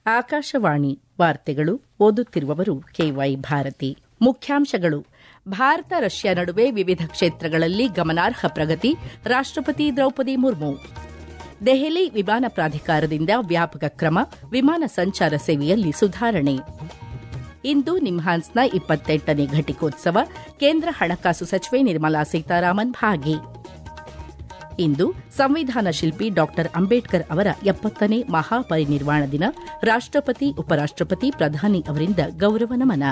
ಆಕಾಶವಾಣಿ ವಾರ್ತೆಗಳು ಓದುತ್ತಿರುವವರು ಕೆವೈ ಭಾರತಿ ಮುಖ್ಯಾಂಶಗಳು ಭಾರತ ರಷ್ಯಾ ನಡುವೆ ವಿವಿಧ ಕ್ಷೇತ್ರಗಳಲ್ಲಿ ಗಮನಾರ್ಹ ಪ್ರಗತಿ ರಾಷ್ಟಪತಿ ದ್ರೌಪದಿ ಮುರ್ಮು ದೆಹಲಿ ವಿಮಾನ ಪ್ರಾಧಿಕಾರದಿಂದ ವ್ಯಾಪಕ ಕ್ರಮ ವಿಮಾನ ಸಂಚಾರ ಸೇವೆಯಲ್ಲಿ ಸುಧಾರಣೆ ಇಂದು ನಿಮ್ಹಾನ್ಸ್ನ ಇಪ್ಪತ್ತೆಂಟನೇ ಘಟಿಕೋತ್ಸವ ಕೇಂದ್ರ ಹಣಕಾಸು ಸಚಿವೆ ನಿರ್ಮಲಾ ಸೀತಾರಾಮನ್ ಭಾಗಿ ಇಂದು ಸಂವಿಧಾನ ಶಿಲ್ಪಿ ಡಾ ಅಂಬೇಡ್ಕರ್ ಅವರ ಎಪ್ಪತ್ತನೇ ಮಹಾಪರಿನಿರ್ವಾಣ ದಿನ ರಾಷ್ಟಪತಿ ಉಪರಾಷ್ಟಪತಿ ಪ್ರಧಾನಿ ಅವರಿಂದ ಗೌರವ ನಮನ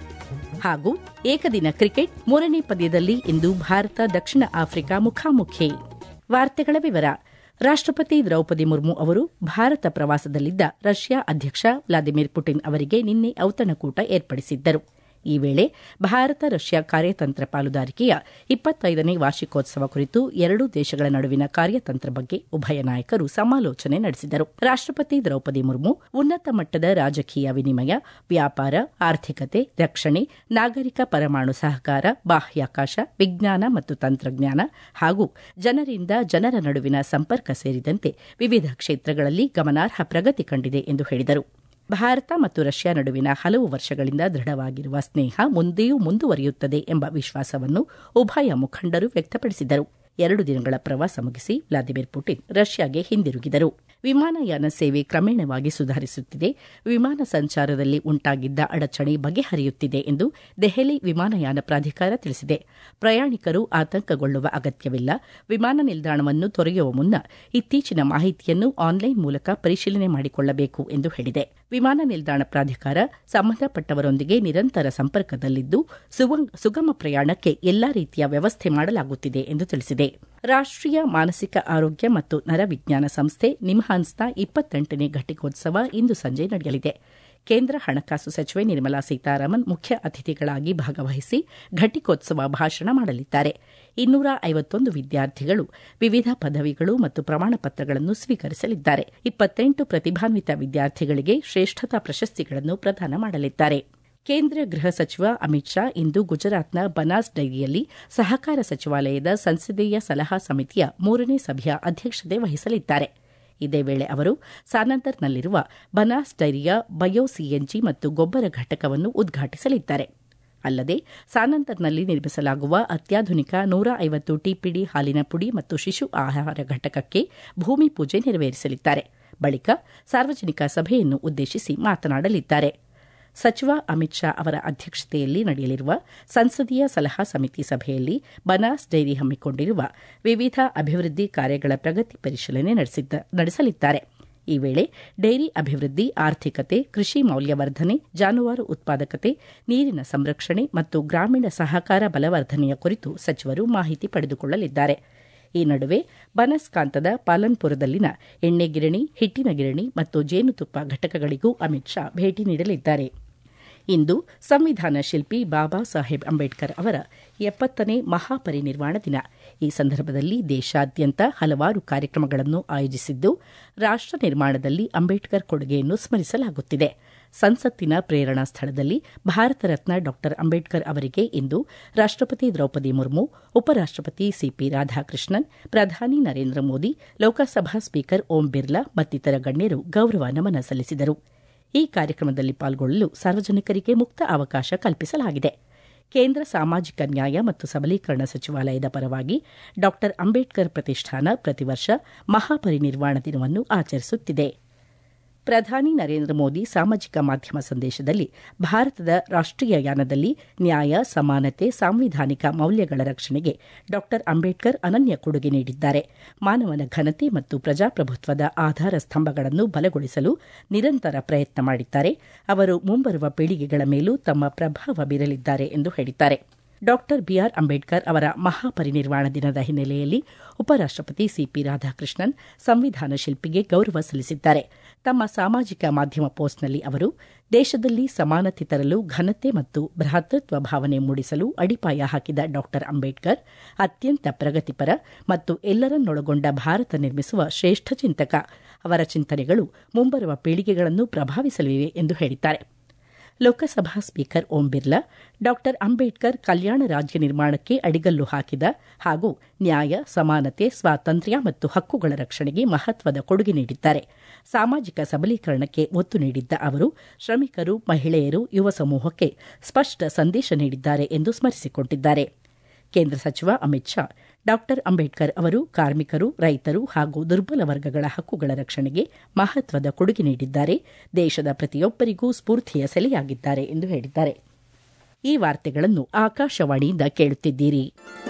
ಹಾಗೂ ಏಕದಿನ ಕ್ರಿಕೆಟ್ ಮೂರನೇ ಪಂದ್ಯದಲ್ಲಿ ಇಂದು ಭಾರತ ದಕ್ಷಿಣ ಆಫ್ರಿಕಾ ಮುಖಾಮುಖಿ ವಾರ್ತೆಗಳ ವಿವರ ರಾಷ್ಟಪತಿ ದ್ರೌಪದಿ ಮುರ್ಮು ಅವರು ಭಾರತ ಪ್ರವಾಸದಲ್ಲಿದ್ದ ರಷ್ಯಾ ಅಧ್ಯಕ್ಷ ವ್ಲಾದಿಮಿರ್ ಪುಟಿನ್ ಅವರಿಗೆ ನಿನ್ನೆ ಔತಣಕೂಟ ಏರ್ಪಡಿಸಿದ್ದರು ಈ ವೇಳೆ ಭಾರತ ರಷ್ಯಾ ಕಾರ್ಯತಂತ್ರ ಪಾಲುದಾರಿಕೆಯ ಇಪ್ಪತ್ತೈದನೇ ವಾರ್ಷಿಕೋತ್ಸವ ಕುರಿತು ಎರಡೂ ದೇಶಗಳ ನಡುವಿನ ಕಾರ್ಯತಂತ್ರ ಬಗ್ಗೆ ಉಭಯ ನಾಯಕರು ಸಮಾಲೋಚನೆ ನಡೆಸಿದರು ರಾಷ್ಟಪತಿ ದ್ರೌಪದಿ ಮುರ್ಮು ಉನ್ನತ ಮಟ್ಟದ ರಾಜಕೀಯ ವಿನಿಮಯ ವ್ಯಾಪಾರ ಆರ್ಥಿಕತೆ ರಕ್ಷಣೆ ನಾಗರಿಕ ಪರಮಾಣು ಸಹಕಾರ ಬಾಹ್ಯಾಕಾಶ ವಿಜ್ಞಾನ ಮತ್ತು ತಂತ್ರಜ್ಞಾನ ಹಾಗೂ ಜನರಿಂದ ಜನರ ನಡುವಿನ ಸಂಪರ್ಕ ಸೇರಿದಂತೆ ವಿವಿಧ ಕ್ಷೇತ್ರಗಳಲ್ಲಿ ಗಮನಾರ್ಹ ಪ್ರಗತಿ ಕಂಡಿದೆ ಎಂದು ಹೇಳಿದರು ಭಾರತ ಮತ್ತು ರಷ್ಯಾ ನಡುವಿನ ಹಲವು ವರ್ಷಗಳಿಂದ ದೃಢವಾಗಿರುವ ಸ್ನೇಹ ಮುಂದೆಯೂ ಮುಂದುವರಿಯುತ್ತದೆ ಎಂಬ ವಿಶ್ವಾಸವನ್ನು ಉಭಯ ಮುಖಂಡರು ವ್ಯಕ್ತಪಡಿಸಿದರು ಎರಡು ದಿನಗಳ ಪ್ರವಾಸ ಮುಗಿಸಿ ವ್ಲಾದಿಮಿರ್ ಪುಟಿನ್ ರಷ್ಯಾಗೆ ಹಿಂದಿರುಗಿದರು ವಿಮಾನಯಾನ ಸೇವೆ ಕ್ರಮೇಣವಾಗಿ ಸುಧಾರಿಸುತ್ತಿದೆ ವಿಮಾನ ಸಂಚಾರದಲ್ಲಿ ಉಂಟಾಗಿದ್ದ ಅಡಚಣೆ ಬಗೆಹರಿಯುತ್ತಿದೆ ಎಂದು ದೆಹಲಿ ವಿಮಾನಯಾನ ಪ್ರಾಧಿಕಾರ ತಿಳಿಸಿದೆ ಪ್ರಯಾಣಿಕರು ಆತಂಕಗೊಳ್ಳುವ ಅಗತ್ಯವಿಲ್ಲ ವಿಮಾನ ನಿಲ್ದಾಣವನ್ನು ತೊರೆಯುವ ಮುನ್ನ ಇತ್ತೀಚಿನ ಮಾಹಿತಿಯನ್ನು ಆನ್ಲೈನ್ ಮೂಲಕ ಪರಿಶೀಲನೆ ಮಾಡಿಕೊಳ್ಳಬೇಕು ಎಂದು ಹೇಳಿದೆ ವಿಮಾನ ನಿಲ್ದಾಣ ಪ್ರಾಧಿಕಾರ ಸಂಬಂಧಪಟ್ಟವರೊಂದಿಗೆ ನಿರಂತರ ಸಂಪರ್ಕದಲ್ಲಿದ್ದು ಸುಗಮ ಪ್ರಯಾಣಕ್ಕೆ ಎಲ್ಲಾ ರೀತಿಯ ವ್ಯವಸ್ಥೆ ಮಾಡಲಾಗುತ್ತಿದೆ ಎಂದು ತಿಳಿಸಿದೆ ರಾಷ್ಟೀಯ ಮಾನಸಿಕ ಆರೋಗ್ಯ ಮತ್ತು ನರವಿಜ್ಞಾನ ಸಂಸ್ಥೆ ನಿಮ್ಹಾನ್ಸ್ನ ಇಪ್ಪತ್ತೆಂಟನೇ ಘಟಿಕೋತ್ಸವ ಇಂದು ಸಂಜೆ ನಡೆಯಲಿದೆ ಕೇಂದ್ರ ಹಣಕಾಸು ಸಚಿವೆ ನಿರ್ಮಲಾ ಸೀತಾರಾಮನ್ ಮುಖ್ಯ ಅತಿಥಿಗಳಾಗಿ ಭಾಗವಹಿಸಿ ಘಟಿಕೋತ್ಸವ ಭಾಷಣ ಮಾಡಲಿದ್ದಾರೆ ಇನ್ನೂರ ಐವತ್ತೊಂದು ವಿದ್ಯಾರ್ಥಿಗಳು ವಿವಿಧ ಪದವಿಗಳು ಮತ್ತು ಪ್ರಮಾಣ ಪತ್ರಗಳನ್ನು ಸ್ವೀಕರಿಸಲಿದ್ದಾರೆ ಇಪ್ಪತ್ತೆಂಟು ಪ್ರತಿಭಾನ್ವಿತ ವಿದ್ಯಾರ್ಥಿಗಳಿಗೆ ಶ್ರೇಷ್ಠತಾ ಪ್ರಶಸ್ತಿಗಳನ್ನು ಪ್ರದಾನ ಮಾಡಲಿದ್ದಾರೆ ಕೇಂದ್ರ ಗೃಹ ಸಚಿವ ಅಮಿತ್ ಶಾ ಇಂದು ಗುಜರಾತ್ನ ಬನಾಸ್ ಡೈರಿಯಲ್ಲಿ ಸಹಕಾರ ಸಚಿವಾಲಯದ ಸಂಸದೀಯ ಸಲಹಾ ಸಮಿತಿಯ ಮೂರನೇ ಸಭೆಯ ಅಧ್ಯಕ್ಷತೆ ವಹಿಸಲಿದ್ದಾರೆ ಇದೇ ವೇಳೆ ಅವರು ಸಾನಂದರ್ನಲ್ಲಿರುವ ಬನಾಸ್ ಡೈರಿಯ ಬಯೋ ಸಿಎನ್ಜಿ ಮತ್ತು ಗೊಬ್ಬರ ಘಟಕವನ್ನು ಉದ್ಘಾಟಿಸಲಿದ್ದಾರೆ ಅಲ್ಲದೆ ಸಾನಂದರ್ನಲ್ಲಿ ನಿರ್ಮಿಸಲಾಗುವ ಅತ್ಯಾಧುನಿಕ ನೂರ ಐವತ್ತು ಟಿಪಿಡಿ ಹಾಲಿನ ಪುಡಿ ಮತ್ತು ಶಿಶು ಆಹಾರ ಘಟಕಕ್ಕೆ ಭೂಮಿ ಪೂಜೆ ನೆರವೇರಿಸಲಿದ್ದಾರೆ ಬಳಿಕ ಸಾರ್ವಜನಿಕ ಸಭೆಯನ್ನು ಉದ್ದೇಶಿಸಿ ಮಾತನಾಡಲಿದ್ದಾರೆ ಸಚಿವ ಅಮಿತ್ ಶಾ ಅವರ ಅಧ್ಯಕ್ಷತೆಯಲ್ಲಿ ನಡೆಯಲಿರುವ ಸಂಸದೀಯ ಸಲಹಾ ಸಮಿತಿ ಸಭೆಯಲ್ಲಿ ಬನಾಸ್ ಡೈರಿ ಹಮ್ಮಿಕೊಂಡಿರುವ ವಿವಿಧ ಅಭಿವೃದ್ಧಿ ಕಾರ್ಯಗಳ ಪ್ರಗತಿ ಪರಿಶೀಲನೆ ನಡೆಸಲಿದ್ದಾರೆ ಈ ವೇಳೆ ಡೈರಿ ಅಭಿವೃದ್ಧಿ ಆರ್ಥಿಕತೆ ಕೃಷಿ ಮೌಲ್ಯವರ್ಧನೆ ಜಾನುವಾರು ಉತ್ಪಾದಕತೆ ನೀರಿನ ಸಂರಕ್ಷಣೆ ಮತ್ತು ಗ್ರಾಮೀಣ ಸಹಕಾರ ಬಲವರ್ಧನೆಯ ಕುರಿತು ಸಚಿವರು ಮಾಹಿತಿ ಪಡೆದುಕೊಳ್ಳಲಿದ್ದಾರೆ ಈ ನಡುವೆ ಬನಸ್ಕಾಂತದ ಪಾಲನ್ಪುರದಲ್ಲಿನ ಎಣ್ಣೆ ಗಿರಣಿ ಹಿಟ್ಟಿನ ಗಿರಣಿ ಮತ್ತು ಜೇನುತುಪ್ಪ ಘಟಕಗಳಿಗೂ ಅಮಿತ್ ಶಾ ಭೇಟಿ ನೀಡಲಿದ್ದಾರೆ ಇಂದು ಸಂವಿಧಾನ ಶಿಲ್ಪಿ ಬಾಬಾ ಸಾಹೇಬ್ ಅಂಬೇಡ್ಕರ್ ಅವರ ಎಪ್ಪತ್ತನೇ ಮಹಾಪರಿನಿರ್ವಾಣ ದಿನ ಈ ಸಂದರ್ಭದಲ್ಲಿ ದೇಶಾದ್ಯಂತ ಹಲವಾರು ಕಾರ್ಯಕ್ರಮಗಳನ್ನು ಆಯೋಜಿಸಿದ್ದು ರಾಷ್ಟ ನಿರ್ಮಾಣದಲ್ಲಿ ಅಂಬೇಡ್ಕರ್ ಕೊಡುಗೆಯನ್ನು ಸ್ಮರಿಸಲಾಗುತ್ತಿದೆ ಸಂಸತ್ತಿನ ಪ್ರೇರಣಾ ಸ್ಥಳದಲ್ಲಿ ಭಾರತ ರತ್ನ ಡಾ ಅಂಬೇಡ್ಕರ್ ಅವರಿಗೆ ಇಂದು ರಾಷ್ಟಪತಿ ದ್ರೌಪದಿ ಮುರ್ಮು ಉಪರಾಷ್ಟಪತಿ ಸಿಪಿ ರಾಧಾಕೃಷ್ಣನ್ ಪ್ರಧಾನಿ ನರೇಂದ್ರ ಮೋದಿ ಲೋಕಸಭಾ ಸ್ಪೀಕರ್ ಓಂ ಬಿರ್ಲಾ ಮತ್ತಿತರ ಗಣ್ಯರು ಗೌರವ ನಮನ ಸಲ್ಲಿಸಿದರು ಈ ಕಾರ್ಯಕ್ರಮದಲ್ಲಿ ಪಾಲ್ಗೊಳ್ಳಲು ಸಾರ್ವಜನಿಕರಿಗೆ ಮುಕ್ತ ಅವಕಾಶ ಕಲ್ಪಿಸಲಾಗಿದೆ ಕೇಂದ್ರ ಸಾಮಾಜಿಕ ನ್ಯಾಯ ಮತ್ತು ಸಬಲೀಕರಣ ಸಚಿವಾಲಯದ ಪರವಾಗಿ ಡಾ ಅಂಬೇಡ್ಕರ್ ಪ್ರತಿಷ್ಠಾನ ಪ್ರತಿ ವರ್ಷ ಮಹಾಪರಿನಿರ್ವಾಣ ದಿನವನ್ನು ಆಚರಿಸುತ್ತಿದೆ ಪ್ರಧಾನಿ ನರೇಂದ್ರ ಮೋದಿ ಸಾಮಾಜಿಕ ಮಾಧ್ಯಮ ಸಂದೇಶದಲ್ಲಿ ಭಾರತದ ರಾಷ್ಟೀಯ ಯಾನದಲ್ಲಿ ನ್ಯಾಯ ಸಮಾನತೆ ಸಾಂವಿಧಾನಿಕ ಮೌಲ್ಯಗಳ ರಕ್ಷಣೆಗೆ ಡಾ ಅಂಬೇಡ್ಕರ್ ಅನನ್ಯ ಕೊಡುಗೆ ನೀಡಿದ್ದಾರೆ ಮಾನವನ ಘನತೆ ಮತ್ತು ಪ್ರಜಾಪ್ರಭುತ್ವದ ಆಧಾರ ಸ್ತಂಭಗಳನ್ನು ಬಲಗೊಳಿಸಲು ನಿರಂತರ ಪ್ರಯತ್ನ ಮಾಡಿದ್ದಾರೆ ಅವರು ಮುಂಬರುವ ಪೀಳಿಗೆಗಳ ಮೇಲೂ ತಮ್ಮ ಪ್ರಭಾವ ಬೀರಲಿದ್ದಾರೆ ಎಂದು ಹೇಳಿದ್ದಾರೆ ಡಾ ಬಿಆರ್ ಅಂಬೇಡ್ಕರ್ ಅವರ ಮಹಾಪರಿನಿರ್ವಾಣ ದಿನದ ಹಿನ್ನೆಲೆಯಲ್ಲಿ ಉಪರಾಷ್ಟಪತಿ ಸಿಪಿ ರಾಧಾಕೃಷ್ಣನ್ ಸಂವಿಧಾನ ಶಿಲ್ಪಿಗೆ ಗೌರವ ಸಲ್ಲಿಸಿದ್ದಾರೆ ತಮ್ಮ ಸಾಮಾಜಿಕ ಮಾಧ್ಯಮ ಪೋಸ್ಟ್ನಲ್ಲಿ ಅವರು ದೇಶದಲ್ಲಿ ಸಮಾನತೆ ತರಲು ಘನತೆ ಮತ್ತು ಭ್ರಾತೃತ್ವ ಭಾವನೆ ಮೂಡಿಸಲು ಅಡಿಪಾಯ ಹಾಕಿದ ಡಾ ಅಂಬೇಡ್ಕರ್ ಅತ್ಯಂತ ಪ್ರಗತಿಪರ ಮತ್ತು ಎಲ್ಲರನ್ನೊಳಗೊಂಡ ಭಾರತ ನಿರ್ಮಿಸುವ ಶ್ರೇಷ್ಠ ಚಿಂತಕ ಅವರ ಚಿಂತನೆಗಳು ಮುಂಬರುವ ಪೀಳಿಗೆಗಳನ್ನು ಪ್ರಭಾವಿಸಲಿವೆ ಎಂದು ಹೇಳಿದ್ದಾರೆ ಲೋಕಸಭಾ ಸ್ಪೀಕರ್ ಓಂ ಬಿರ್ಲಾ ಡಾ ಅಂಬೇಡ್ಕರ್ ಕಲ್ಯಾಣ ರಾಜ್ಯ ನಿರ್ಮಾಣಕ್ಕೆ ಅಡಿಗಲ್ಲು ಹಾಕಿದ ಹಾಗೂ ನ್ಯಾಯ ಸಮಾನತೆ ಸ್ವಾತಂತ್ರ್ಯ ಮತ್ತು ಹಕ್ಕುಗಳ ರಕ್ಷಣೆಗೆ ಮಹತ್ವದ ಕೊಡುಗೆ ನೀಡಿದ್ದಾರೆ ಸಾಮಾಜಿಕ ಸಬಲೀಕರಣಕ್ಕೆ ಒತ್ತು ನೀಡಿದ್ದ ಅವರು ಶ್ರಮಿಕರು ಮಹಿಳೆಯರು ಯುವ ಸಮೂಹಕ್ಕೆ ಸ್ಪಷ್ಟ ಸಂದೇಶ ನೀಡಿದ್ದಾರೆ ಎಂದು ಸ್ಮರಿಸಿಕೊಂಡಿದ್ದಾರೆ ಕೇಂದ್ರ ಸಚಿವ ಅಮಿತ್ ಶಾ ಡಾ ಅಂಬೇಡ್ಕರ್ ಅವರು ಕಾರ್ಮಿಕರು ರೈತರು ಹಾಗೂ ದುರ್ಬಲ ವರ್ಗಗಳ ಹಕ್ಕುಗಳ ರಕ್ಷಣೆಗೆ ಮಹತ್ವದ ಕೊಡುಗೆ ನೀಡಿದ್ದಾರೆ ದೇಶದ ಪ್ರತಿಯೊಬ್ಬರಿಗೂ ಸ್ಫೂರ್ತಿಯ ಸೆಲೆಯಾಗಿದ್ದಾರೆ ಎಂದು ಹೇಳಿದ್ದಾರೆ ಈ ವಾರ್ತೆಗಳನ್ನು ಆಕಾಶವಾಣಿಯಿಂದ ಕೇಳುತ್ತಿದ್ದೀರಿ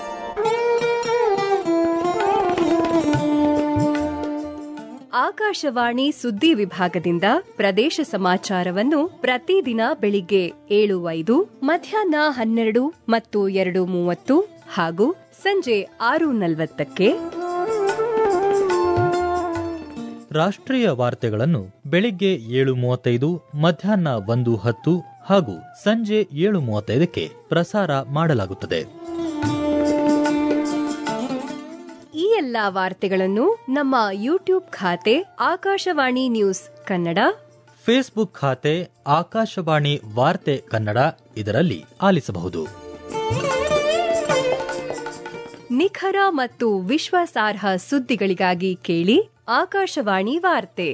ಆಕಾಶವಾಣಿ ಸುದ್ದಿ ವಿಭಾಗದಿಂದ ಪ್ರದೇಶ ಸಮಾಚಾರವನ್ನು ಪ್ರತಿದಿನ ಬೆಳಿಗ್ಗೆ ಏಳು ಐದು ಮಧ್ಯಾಹ್ನ ಹನ್ನೆರಡು ಮತ್ತು ಎರಡು ಮೂವತ್ತು ಹಾಗೂ ಸಂಜೆ ಆರು ನಲವತ್ತಕ್ಕೆ ರಾಷ್ಟ್ರೀಯ ವಾರ್ತೆಗಳನ್ನು ಬೆಳಿಗ್ಗೆ ಏಳು ಮೂವತ್ತೈದು ಮಧ್ಯಾಹ್ನ ಒಂದು ಹತ್ತು ಹಾಗೂ ಸಂಜೆ ಏಳು ಮೂವತ್ತೈದಕ್ಕೆ ಪ್ರಸಾರ ಮಾಡಲಾಗುತ್ತದೆ ಈ ಎಲ್ಲಾ ವಾರ್ತೆಗಳನ್ನು ನಮ್ಮ ಯೂಟ್ಯೂಬ್ ಖಾತೆ ಆಕಾಶವಾಣಿ ನ್ಯೂಸ್ ಕನ್ನಡ ಫೇಸ್ಬುಕ್ ಖಾತೆ ಆಕಾಶವಾಣಿ ವಾರ್ತೆ ಕನ್ನಡ ಇದರಲ್ಲಿ ಆಲಿಸಬಹುದು ನಿಖರ ಮತ್ತು ವಿಶ್ವಾಸಾರ್ಹ ಸುದ್ದಿಗಳಿಗಾಗಿ ಕೇಳಿ ಆಕಾಶವಾಣಿ ವಾರ್ತೆ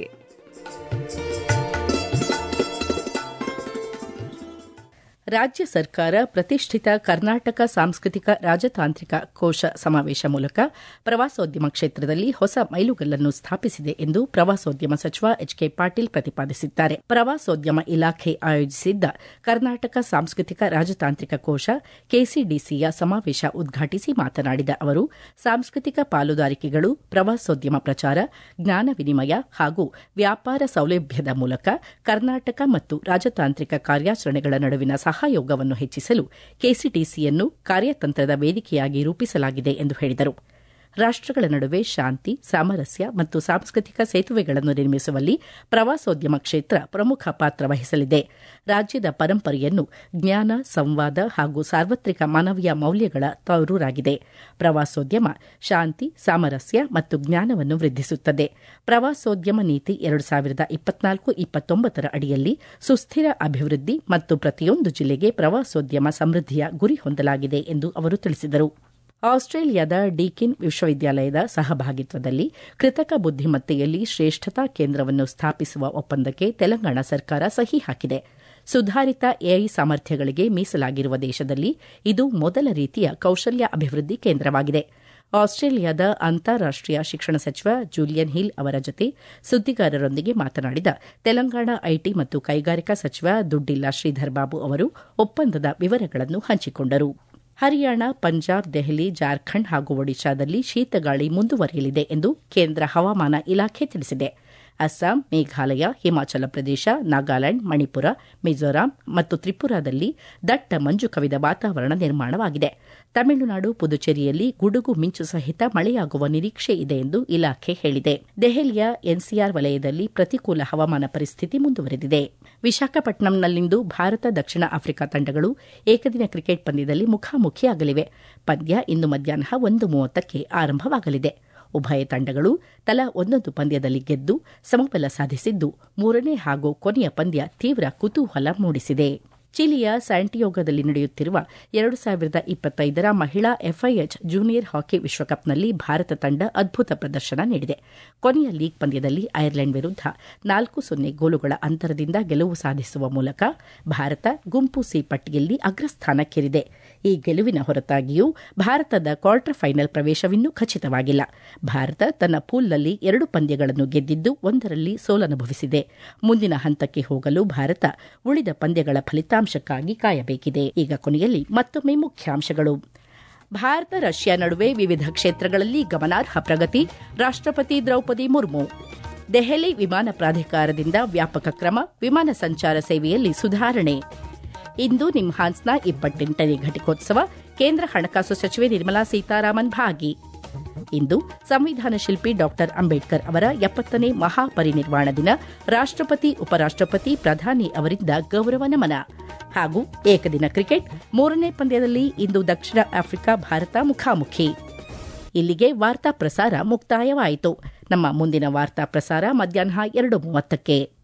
ರಾಜ್ಯ ಸರ್ಕಾರ ಪ್ರತಿಷ್ಠಿತ ಕರ್ನಾಟಕ ಸಾಂಸ್ಕೃತಿಕ ರಾಜತಾಂತ್ರಿಕ ಕೋಶ ಸಮಾವೇಶ ಮೂಲಕ ಪ್ರವಾಸೋದ್ಯಮ ಕ್ಷೇತ್ರದಲ್ಲಿ ಹೊಸ ಮೈಲುಗಲ್ಲನ್ನು ಸ್ಥಾಪಿಸಿದೆ ಎಂದು ಪ್ರವಾಸೋದ್ಯಮ ಸಚಿವ ಎಚ್ ಕೆ ಪಾಟೀಲ್ ಪ್ರತಿಪಾದಿಸಿದ್ದಾರೆ ಪ್ರವಾಸೋದ್ಯಮ ಇಲಾಖೆ ಆಯೋಜಿಸಿದ್ದ ಕರ್ನಾಟಕ ಸಾಂಸ್ಕೃತಿಕ ರಾಜತಾಂತ್ರಿಕ ಕೋಶ ಕೆಸಿಡಿಸಿಯ ಸಮಾವೇಶ ಉದ್ಘಾಟಿಸಿ ಮಾತನಾಡಿದ ಅವರು ಸಾಂಸ್ಕೃತಿಕ ಪಾಲುದಾರಿಕೆಗಳು ಪ್ರವಾಸೋದ್ಯಮ ಪ್ರಚಾರ ಜ್ಞಾನ ವಿನಿಮಯ ಹಾಗೂ ವ್ಯಾಪಾರ ಸೌಲಭ್ಯದ ಮೂಲಕ ಕರ್ನಾಟಕ ಮತ್ತು ರಾಜತಾಂತ್ರಿಕ ಕಾರ್ಯಾಚರಣೆಗಳ ನಡುವಿನ ಸಹಯೋಗವನ್ನು ಹೆಚ್ಚಿಸಲು ಕೆಸಿಟಿಸಿಯನ್ನು ಕಾರ್ಯತಂತ್ರದ ವೇದಿಕೆಯಾಗಿ ರೂಪಿಸಲಾಗಿದೆ ಎಂದು ಹೇಳಿದರು ರಾಷ್ಟಗಳ ನಡುವೆ ಶಾಂತಿ ಸಾಮರಸ್ಯ ಮತ್ತು ಸಾಂಸ್ಕೃತಿಕ ಸೇತುವೆಗಳನ್ನು ನಿರ್ಮಿಸುವಲ್ಲಿ ಪ್ರವಾಸೋದ್ಯಮ ಕ್ಷೇತ್ರ ಪ್ರಮುಖ ಪಾತ್ರ ವಹಿಸಲಿದೆ ರಾಜ್ಯದ ಪರಂಪರೆಯನ್ನು ಜ್ಞಾನ ಸಂವಾದ ಹಾಗೂ ಸಾರ್ವತ್ರಿಕ ಮಾನವೀಯ ಮೌಲ್ಯಗಳ ತವರೂರಾಗಿದೆ ಪ್ರವಾಸೋದ್ಯಮ ಶಾಂತಿ ಸಾಮರಸ್ಯ ಮತ್ತು ಜ್ಞಾನವನ್ನು ವೃದ್ಧಿಸುತ್ತದೆ ಪ್ರವಾಸೋದ್ಯಮ ನೀತಿ ಎರಡು ಸಾವಿರದ ಇಪ್ಪತ್ನಾಲ್ಕು ಇಪ್ಪತ್ತೊಂಬತ್ತರ ಅಡಿಯಲ್ಲಿ ಸುಸ್ಥಿರ ಅಭಿವೃದ್ಧಿ ಮತ್ತು ಪ್ರತಿಯೊಂದು ಜಿಲ್ಲೆಗೆ ಪ್ರವಾಸೋದ್ಯಮ ಸಮೃದ್ಧಿಯ ಗುರಿ ಹೊಂದಲಾಗಿದೆ ಎಂದು ಅವರು ತಿಳಿಸಿದರು ಆಸ್ಟ್ರೇಲಿಯಾದ ಡೀಕಿನ್ ವಿಶ್ವವಿದ್ಯಾಲಯದ ಸಹಭಾಗಿತ್ವದಲ್ಲಿ ಕೃತಕ ಬುದ್ದಿಮತ್ತೆಯಲ್ಲಿ ಶ್ರೇಷ್ಠತಾ ಕೇಂದ್ರವನ್ನು ಸ್ಥಾಪಿಸುವ ಒಪ್ಪಂದಕ್ಕೆ ತೆಲಂಗಾಣ ಸರ್ಕಾರ ಸಹಿ ಹಾಕಿದೆ ಸುಧಾರಿತ ಎಐ ಸಾಮರ್ಥ್ಯಗಳಿಗೆ ಮೀಸಲಾಗಿರುವ ದೇಶದಲ್ಲಿ ಇದು ಮೊದಲ ರೀತಿಯ ಕೌಶಲ್ಯ ಅಭಿವೃದ್ಧಿ ಕೇಂದ್ರವಾಗಿದೆ ಆಸ್ಟ್ರೇಲಿಯಾದ ಅಂತಾರಾಷ್ಟೀಯ ಶಿಕ್ಷಣ ಸಚಿವ ಜೂಲಿಯನ್ ಹಿಲ್ ಅವರ ಜೊತೆ ಸುದ್ದಿಗಾರರೊಂದಿಗೆ ಮಾತನಾಡಿದ ತೆಲಂಗಾಣ ಐಟಿ ಮತ್ತು ಕೈಗಾರಿಕಾ ಸಚಿವ ದುಡ್ಡಿಲ್ಲ ಶ್ರೀಧರ್ ಬಾಬು ಅವರು ಒಪ್ಪಂದದ ವಿವರಗಳನ್ನು ಹಂಚಿಕೊಂಡರು ಹರಿಯಾಣ ಪಂಜಾಬ್ ದೆಹಲಿ ಜಾರ್ಖಂಡ್ ಹಾಗೂ ಒಡಿಶಾದಲ್ಲಿ ಶೀತಗಾಳಿ ಮುಂದುವರಿಯಲಿದೆ ಎಂದು ಕೇಂದ್ರ ಹವಾಮಾನ ಇಲಾಖೆ ತಿಳಿಸಿದೆ ಅಸ್ಸಾಂ ಮೇಘಾಲಯ ಹಿಮಾಚಲ ಪ್ರದೇಶ ನಾಗಾಲ್ಯಾಂಡ್ ಮಣಿಪುರ ಮಿಜೋರಾಂ ಮತ್ತು ತ್ರಿಪುರಾದಲ್ಲಿ ದಟ್ಟ ಮಂಜು ಕವಿದ ವಾತಾವರಣ ನಿರ್ಮಾಣವಾಗಿದೆ ತಮಿಳುನಾಡು ಪುದುಚೇರಿಯಲ್ಲಿ ಗುಡುಗು ಮಿಂಚು ಸಹಿತ ಮಳೆಯಾಗುವ ನಿರೀಕ್ಷೆ ಇದೆ ಎಂದು ಇಲಾಖೆ ಹೇಳಿದೆ ದೆಹಲಿಯ ಎನ್ಸಿಆರ್ ವಲಯದಲ್ಲಿ ಪ್ರತಿಕೂಲ ಹವಾಮಾನ ಪರಿಸ್ಥಿತಿ ಮುಂದುವರೆದಿದೆ ವಿಶಾಖಪಟ್ಟಣಂನಲ್ಲಿಂದು ಭಾರತ ದಕ್ಷಿಣ ಆಫ್ರಿಕಾ ತಂಡಗಳು ಏಕದಿನ ಕ್ರಿಕೆಟ್ ಪಂದ್ಯದಲ್ಲಿ ಮುಖಾಮುಖಿಯಾಗಲಿವೆ ಪಂದ್ಯ ಇಂದು ಮಧ್ಯಾಹ್ನ ಒಂದು ಮೂವತ್ತಕ್ಕೆ ಆರಂಭವಾಗಲಿದೆ ಉಭಯ ತಂಡಗಳು ತಲಾ ಒಂದೊಂದು ಪಂದ್ಯದಲ್ಲಿ ಗೆದ್ದು ಸಮಬಲ ಸಾಧಿಸಿದ್ದು ಮೂರನೇ ಹಾಗೂ ಕೊನೆಯ ಪಂದ್ಯ ತೀವ್ರ ಕುತೂಹಲ ಮೂಡಿಸಿದೆ ಚಿಲಿಯ ಸ್ಯಾಂಟಿಯೋಗದಲ್ಲಿ ನಡೆಯುತ್ತಿರುವ ಎರಡು ಸಾವಿರದ ಇಪ್ಪತ್ತೈದರ ಮಹಿಳಾ ಎಫ್ಐಎಚ್ ಜೂನಿಯರ್ ಹಾಕಿ ವಿಶ್ವಕಪ್ನಲ್ಲಿ ಭಾರತ ತಂಡ ಅದ್ಭುತ ಪ್ರದರ್ಶನ ನೀಡಿದೆ ಕೊನೆಯ ಲೀಗ್ ಪಂದ್ಯದಲ್ಲಿ ಐರ್ಲೆಂಡ್ ವಿರುದ್ಧ ನಾಲ್ಕು ಸೊನ್ನೆ ಗೋಲುಗಳ ಅಂತರದಿಂದ ಗೆಲುವು ಸಾಧಿಸುವ ಮೂಲಕ ಭಾರತ ಗುಂಪು ಸಿ ಪಟ್ಟಿಯಲ್ಲಿ ಅಗ್ರಸ್ಥಾನಕ್ಕೇರಿದೆ ಈ ಗೆಲುವಿನ ಹೊರತಾಗಿಯೂ ಭಾರತದ ಕ್ವಾರ್ಟರ್ ಫೈನಲ್ ಪ್ರವೇಶವಿನ್ನೂ ಖಚಿತವಾಗಿಲ್ಲ ಭಾರತ ತನ್ನ ಪೂಲ್ನಲ್ಲಿ ಎರಡು ಪಂದ್ಯಗಳನ್ನು ಗೆದ್ದಿದ್ದು ಒಂದರಲ್ಲಿ ಸೋಲನುಭವಿಸಿದೆ ಮುಂದಿನ ಹಂತಕ್ಕೆ ಹೋಗಲು ಭಾರತ ಉಳಿದ ಪಂದ್ಯಗಳ ಫಲಿತಾಂಶಕ್ಕಾಗಿ ಕಾಯಬೇಕಿದೆ ಈಗ ಕೊನೆಯಲ್ಲಿ ಮತ್ತೊಮ್ಮೆ ಮುಖ್ಯಾಂಶಗಳು ಭಾರತ ರಷ್ಯಾ ನಡುವೆ ವಿವಿಧ ಕ್ಷೇತ್ರಗಳಲ್ಲಿ ಗಮನಾರ್ಹ ಪ್ರಗತಿ ರಾಷ್ಟಪತಿ ದ್ರೌಪದಿ ಮುರ್ಮು ದೆಹಲಿ ವಿಮಾನ ಪ್ರಾಧಿಕಾರದಿಂದ ವ್ಯಾಪಕ ಕ್ರಮ ವಿಮಾನ ಸಂಚಾರ ಸೇವೆಯಲ್ಲಿ ಸುಧಾರಣೆ ಇಂದು ನಿಮ್ಹಾನ್ಸ್ನ ಇಪ್ಪತ್ತೆಂಟನೇ ಘಟಿಕೋತ್ಸವ ಕೇಂದ್ರ ಹಣಕಾಸು ಸಚಿವೆ ನಿರ್ಮಲಾ ಸೀತಾರಾಮನ್ ಭಾಗಿ ಇಂದು ಸಂವಿಧಾನ ಶಿಲ್ಪಿ ಡಾಕ್ಟರ್ ಅಂಬೇಡ್ಕರ್ ಅವರ ಎಪ್ಪತ್ತನೇ ಮಹಾಪರಿನಿರ್ವಾಣ ದಿನ ರಾಷ್ಟಪತಿ ಉಪರಾಷ್ಟಪತಿ ಪ್ರಧಾನಿ ಅವರಿಂದ ಗೌರವ ನಮನ ಹಾಗೂ ಏಕದಿನ ಕ್ರಿಕೆಟ್ ಮೂರನೇ ಪಂದ್ಯದಲ್ಲಿ ಇಂದು ದಕ್ಷಿಣ ಆಫ್ರಿಕಾ ಭಾರತ ಮುಖಾಮುಖಿ ಇಲ್ಲಿಗೆ ವಾರ್ತಾ ಪ್ರಸಾರ ಮುಕ್ತಾಯವಾಯಿತು ನಮ್ಮ ಮುಂದಿನ ವಾರ್ತಾ ಪ್ರಸಾರ ಮಧ್ಯಾಹ್ನ ಎರಡು ಮೂವತ್ತಕ್ಕೆ